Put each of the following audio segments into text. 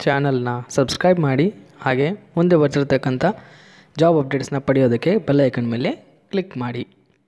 ಚಾನಲ್ನ ಸಬ್ಸ್ಕ್ರೈಬ್ ಮಾಡಿ ಹಾಗೆ ಮುಂದೆ ಬರ್ತಿರ್ತಕ್ಕಂಥ ಜಾಬ್ ಅಪ್ಡೇಟ್ಸ್ನ ಪಡೆಯೋದಕ್ಕೆ ಬೆಲ್ ಐಕನ್ ಮೇಲೆ ಕ್ಲಿಕ್ ಮಾಡಿ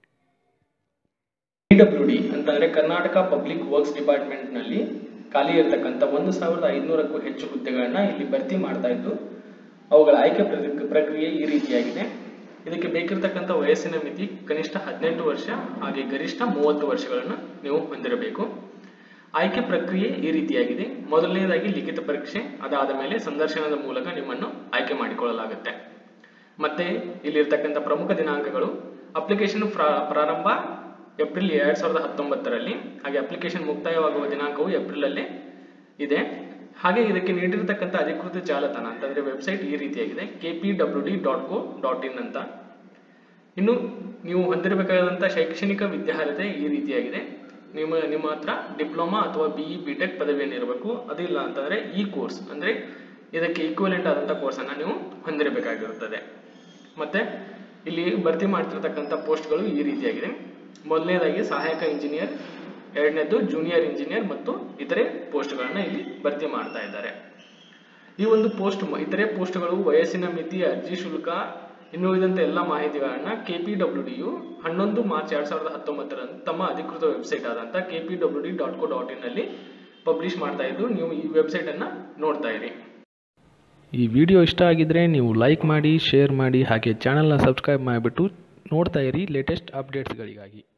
ಪಿ ಡಬ್ಲ್ಯೂ ಡಿ ಅಂತಂದ್ರೆ ಕರ್ನಾಟಕ ಪಬ್ಲಿಕ್ ವರ್ಕ್ಸ್ ಡಿಪಾರ್ಟ್ಮೆಂಟ್ ನಲ್ಲಿ ಖಾಲಿ ಇರತಕ್ಕಂತ ಒಂದು ಸಾವಿರದ ಐದುನೂರಕ್ಕೂ ಹೆಚ್ಚು ಹುದ್ದೆಗಳನ್ನ ಇಲ್ಲಿ ಭರ್ತಿ ಮಾಡ್ತಾ ಇದ್ದು ಅವುಗಳ ಆಯ್ಕೆ ಪ್ರಕ್ರಿ- ಪ್ರಕ್ರಿಯೆ ಈ ರೀತಿಯಾಗಿದೆ ಇದಕ್ಕೆ ಬೇಕಿರತಕ್ಕಂಥ ವಯಸ್ಸಿನ ಮಿತಿ ಕನಿಷ್ಠ ಹದಿನೆಂಟು ವರ್ಷ ಹಾಗೆ ಗರಿಷ್ಠ ಮೂವತ್ತು ವರ್ಷಗಳನ್ನು ನೀವು ಹೊಂದಿರಬೇಕು ಆಯ್ಕೆ ಪ್ರಕ್ರಿಯೆ ಈ ರೀತಿಯಾಗಿದೆ ಮೊದಲನೇದಾಗಿ ಲಿಖಿತ ಪರೀಕ್ಷೆ ಅದಾದ ಮೇಲೆ ಸಂದರ್ಶನದ ಮೂಲಕ ನಿಮ್ಮನ್ನು ಆಯ್ಕೆ ಮಾಡಿಕೊಳ್ಳಲಾಗುತ್ತೆ ಮತ್ತೆ ಇಲ್ಲಿರ್ತಕ್ಕಂಥ ಪ್ರಮುಖ ದಿನಾಂಕಗಳು ಅಪ್ಲಿಕೇಶನ್ ಪ್ರಾರಂಭ ಏಪ್ರಿಲ್ ಎರಡ್ ಸಾವಿರದ ಹತ್ತೊಂಬತ್ತರಲ್ಲಿ ಹಾಗೆ ಅಪ್ಲಿಕೇಶನ್ ಮುಕ್ತಾಯವಾಗುವ ದಿನಾಂಕವು ಏಪ್ರಿಲ್ ಅಲ್ಲೇ ಇದೆ ಹಾಗೆ ಇದಕ್ಕೆ ನೀಡಿರತಕ್ಕಂಥ ಅಧಿಕೃತ ಜಾಲತಾಣ ಅಂತಂದ್ರೆ ವೆಬ್ಸೈಟ್ ಈ ರೀತಿಯಾಗಿದೆ K P W D dot co dot in ಅಂತ ಇನ್ನು ನೀವು ಹೊಂದಿರಬೇಕಾದಂಥ ಶೈಕ್ಷಣಿಕ ವಿದ್ಯಾರ್ಹತೆ ಈ ರೀತಿಯಾಗಿದೆ ನಿಮ್ಮ ನಿಮ್ಮ ಹತ್ರ ಡಿಪ್ಲೊಮಾ ಅಥವಾ ಬಿ ಇ ಬಿ ಟೆಕ್ ಪದವಿಯನ್ನಿರಬೇಕು ಅದಿಲ್ಲ ಅಂತಂದ್ರೆ ಈ ಕೋರ್ಸ್ ಅಂದ್ರೆ ಇದಕ್ಕೆ ಈಕ್ವಲೆಂಟ್ ಆದಂಥ ಕೋರ್ಸನ್ನು ನೀವು ಹೊಂದಿರಬೇಕಾಗಿರುತ್ತದೆ ಮತ್ತೆ ಇಲ್ಲಿ ಭರ್ತಿ ಮಾಡ್ತಿರ್ತಕ್ಕಂಥ ಪೋಸ್ಟ್ಗಳು ಈ ರೀತಿಯಾಗಿದೆ ಮೊದಲನೇದಾಗಿ ಸಹಾಯಕ ಇಂಜಿನಿಯರ್ ಎರಡನೇದು ಜೂನಿಯರ್ ಇಂಜಿನಿಯರ್ ಮತ್ತು ಇತರೆ ಪೋಸ್ಟ್ಗಳನ್ನ ಇಲ್ಲಿ ಭರ್ತಿ ಮಾಡ್ತಾ ಇದ್ದಾರೆ ಈ ಒಂದು ಪೋಸ್ಟ್ ಇತರೆ ಪೋಸ್ಟ್ಗಳು ವಯಸ್ಸಿನ ಮಿತಿ ಅರ್ಜಿ ಶುಲ್ಕ ಇನ್ನು ಉಳಿದಂತೆ ಎಲ್ಲ ಮಾಹಿತಿಗಳನ್ನ ಕೆ ಪಿ ಡಬ್ಲ್ಯೂ ಡಿಯು ಹನ್ನೊಂದು ಮಾರ್ಚ್ ಎರಡ್ ಸಾವಿರದ ಹತ್ತೊಂಬತ್ತರಂದು ತಮ್ಮ ಅಧಿಕೃತ ವೆಬ್ಸೈಟ್ ಆದಂತ K P W D dot co dot in ಅಲ್ಲಿ ಪಬ್ಲಿಷ್ ಮಾಡ್ತಾ ಇದ್ದು ನೀವು ಈ ವೆಬ್ಸೈಟ್ ಅನ್ನ ನೋಡ್ತಾ ಇರಿ ಈ ವಿಡಿಯೋ ಇಷ್ಟ ಆಗಿದ್ದರೆ ನೀವು ಲೈಕ್ ಮಾಡಿ ಶೇರ್ ಮಾಡಿ ಹಾಗೆ ಚಾನಲ್ನ ಸಬ್ಸ್ಕ್ರೈಬ್ ಮಾಡಿಬಿಟ್ಟು ನೋಡ್ತಾ ಇರಿ ಲೇಟೆಸ್ಟ್ ಅಪ್ಡೇಟ್ಸ್ಗಳಿಗಾಗಿ